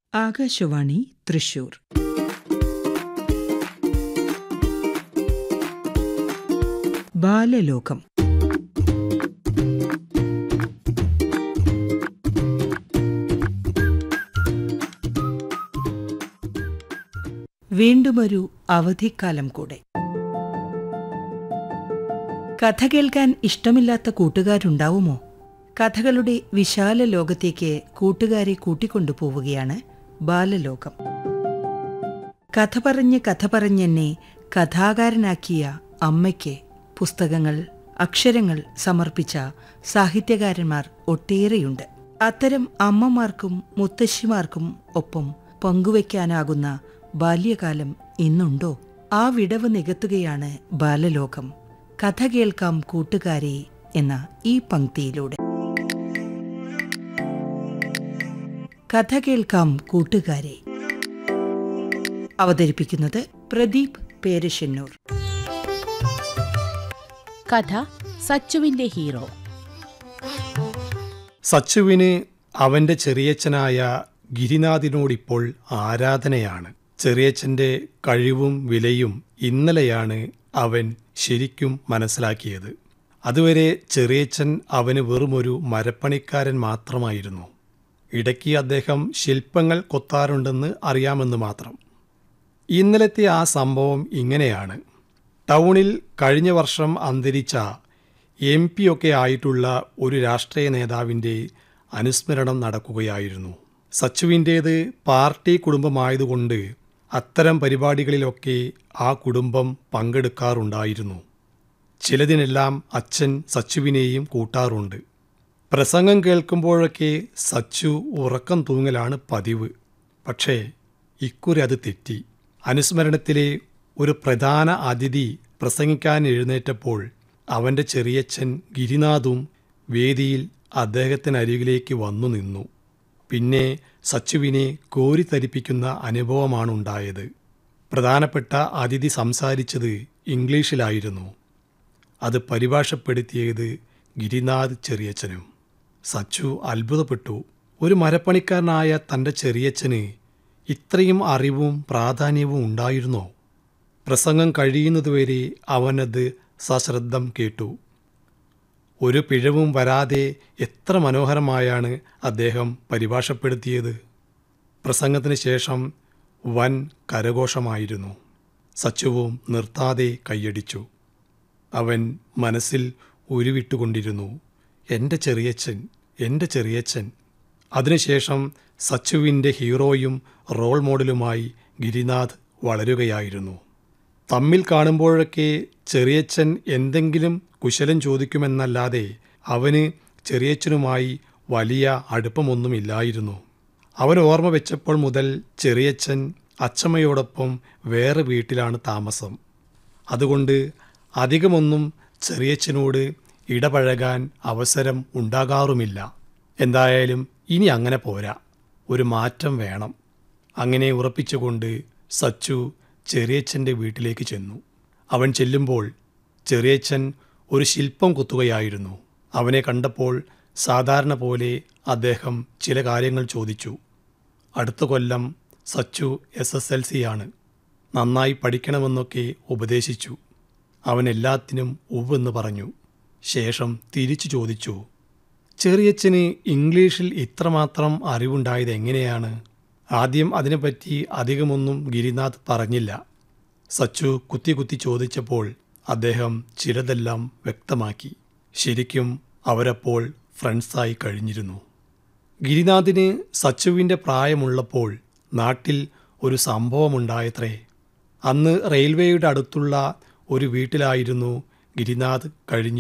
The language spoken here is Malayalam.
ആകാശവാണി തൃശൂർ ബാലലോകം വീണ്ടുമൊരു അവധിക്കാലം കൂടെ കഥ കേൾക്കാൻ ഇഷ്ടമില്ലാത്ത കൂട്ടുകാരുണ്ടാവുമോ കഥകളുടെ വിശാല ലോകത്തേക്ക് കൂട്ടുകാരെ കൂട്ടിക്കൊണ്ടുപോവുകയാണ് ബാലലോകം കഥ പറഞ്ഞ് കഥ പറഞ്ഞെന്നെ കഥാകാരനാക്കിയ അമ്മയ്ക്ക് പുസ്തകങ്ങൾ അക്ഷരങ്ങൾ സമർപ്പിച്ച സാഹിത്യകാരന്മാർ ഒട്ടേറെയുണ്ട് അത്തരം അമ്മമാർക്കും മുത്തശ്ശിമാർക്കും ഒപ്പം പങ്കുവയ്ക്കാനാകുന്ന ബാല്യകാലം ഇന്നുണ്ടോ ആ വിടവ് നികത്തുകയാണ് ബാലലോകം കഥ കേൾക്കാം കൂട്ടുകാരെ എന്ന ഈ പങ്ക്തിയിലൂടെ കഥ കേൾക്കാം കൂട്ടുകാരെ അവതരിപ്പിക്കുന്നത് പ്രദീപ് പേരശ്ശന്നൂർ കഥ സച്ചുവിന്റെ ഹീറോ സച്ചുവിന് അവന്റെ ചെറിയച്ഛനായ ഗിരിനാഥിനോടിപ്പോൾ ആരാധനയാണ് ചെറിയച്ഛന്റെ കഴിവും വിലയും ഇന്നലെയാണ് അവൻ ശരിക്കും മനസ്സിലാക്കിയത് അതുവരെ ചെറിയച്ഛൻ അവന് വെറുമൊരു മരപ്പണിക്കാരൻ മാത്രമായിരുന്നു ഇടയ്ക്ക് അദ്ദേഹം ശില്പങ്ങൾ കൊത്താറുണ്ടെന്ന് അറിയാമെന്ന് മാത്രം ഇന്നലത്തെ ആ സംഭവം ഇങ്ങനെയാണ് ടൗണിൽ കഴിഞ്ഞ വർഷം അന്തരിച്ച എം പി ഒക്കെ ആയിട്ടുള്ള ഒരു രാഷ്ട്രീയ നേതാവിൻ്റെ അനുസ്മരണം നടക്കുകയായിരുന്നു സച്ചുവിൻ്റേത് പാർട്ടി കുടുംബമായതുകൊണ്ട് അത്തരം പരിപാടികളിലൊക്കെ ആ കുടുംബം പങ്കെടുക്കാറുണ്ടായിരുന്നു ചിലതിനെല്ലാം അച്ഛൻ സച്ചുവിനെയും കൂട്ടാറുണ്ട് പ്രസംഗം കേൾക്കുമ്പോഴൊക്കെ സച്ചു ഉറക്കം തൂങ്ങലാണ് പതിവ് പക്ഷേ ഇക്കുറി അത് തെറ്റി അനുസ്മരണത്തിലെ ഒരു പ്രധാന അതിഥി പ്രസംഗിക്കാൻ എഴുന്നേറ്റപ്പോൾ അവൻ്റെ ചെറിയച്ഛൻ ഗിരിനാഥും വേദിയിൽ അദ്ദേഹത്തിനരികിലേക്ക് വന്നു നിന്നു പിന്നെ സച്ചുവിനെ കോരിത്തരിപ്പിക്കുന്ന അനുഭവമാണുണ്ടായത് പ്രധാനപ്പെട്ട അതിഥി സംസാരിച്ചത് ഇംഗ്ലീഷിലായിരുന്നു അത് പരിഭാഷപ്പെടുത്തിയത് ഗിരിനാഥ് ചെറിയച്ഛനും സച്ചു അത്ഭുതപ്പെട്ടു ഒരു മരപ്പണിക്കാരനായ തൻ്റെ ചെറിയച്ഛന് ഇത്രയും അറിവും പ്രാധാന്യവും ഉണ്ടായിരുന്നോ പ്രസംഗം കഴിയുന്നതുവരെ അവനത് സശ്രദ്ധം കേട്ടു ഒരു പിഴവും വരാതെ എത്ര മനോഹരമായാണ് അദ്ദേഹം പരിഭാഷപ്പെടുത്തിയത് പ്രസംഗത്തിന് ശേഷം വൻ കരഘോഷമായിരുന്നു സച്ചുവും നിർത്താതെ കൈയടിച്ചു അവൻ മനസ്സിൽ ഉരുവിട്ടുകൊണ്ടിരുന്നു എൻ്റെ ചെറിയച്ഛൻ എൻ്റെ ചെറിയച്ഛൻ അതിനുശേഷം സച്ചുവിൻ്റെ ഹീറോയും റോൾ മോഡലുമായി ഗിരിനാഥ് വളരുകയായിരുന്നു തമ്മിൽ കാണുമ്പോഴൊക്കെ ചെറിയച്ഛൻ എന്തെങ്കിലും കുശലം ചോദിക്കുമെന്നല്ലാതെ അവന് ചെറിയച്ഛനുമായി വലിയ അടുപ്പമൊന്നുമില്ലായിരുന്നു അവൻ ഓർമ്മ വെച്ചപ്പോൾ മുതൽ ചെറിയച്ഛൻ അച്ചമ്മയോടൊപ്പം വേറെ വീട്ടിലാണ് താമസം അതുകൊണ്ട് അധികമൊന്നും ചെറിയച്ഛനോട് ഇടപഴകാൻ അവസരം ഉണ്ടാകാറുമില്ല എന്തായാലും ഇനി അങ്ങനെ പോരാ ഒരു മാറ്റം വേണം അങ്ങനെ ഉറപ്പിച്ചുകൊണ്ട് സച്ചു ചെറിയച്ഛൻ്റെ വീട്ടിലേക്ക് ചെന്നു അവൻ ചെല്ലുമ്പോൾ ചെറിയച്ഛൻ ഒരു ശില്പം കുത്തുകയായിരുന്നു അവനെ കണ്ടപ്പോൾ സാധാരണ പോലെ അദ്ദേഹം ചില കാര്യങ്ങൾ ചോദിച്ചു അടുത്ത കൊല്ലം Sachu S S L C ആണ് നന്നായി പഠിക്കണമെന്നൊക്കെ ഉപദേശിച്ചു അവൻ എല്ലാത്തിനും ഉവെന്ന് പറഞ്ഞു ശേഷം തിരിച്ചു ചോദിച്ചു ചെറിയച്ഛന് ഇംഗ്ലീഷിൽ ഇത്രമാത്രം അറിവുണ്ടായത് എങ്ങനെയാണ് ആദ്യം അതിനെപ്പറ്റി അധികമൊന്നും ഗിരിനാഥ് പറഞ്ഞില്ല സച്ചു കുത്തി കുത്തി ചോദിച്ചപ്പോൾ അദ്ദേഹം ചിലതെല്ലാം വ്യക്തമാക്കി ശരിക്കും അവരപ്പോൾ ഫ്രണ്ട്സായി കഴിഞ്ഞിരുന്നു ഗിരിനാഥിന് സച്ചുവിൻ്റെ പ്രായമുള്ളപ്പോൾ നാട്ടിൽ ഒരു സംഭവമുണ്ടായത്രേ അന്ന് റെയിൽവേയുടെ അടുത്തുള്ള ഒരു വീട്ടിലായിരുന്നു ഗിരിനാഥ് കഴിഞ്ഞു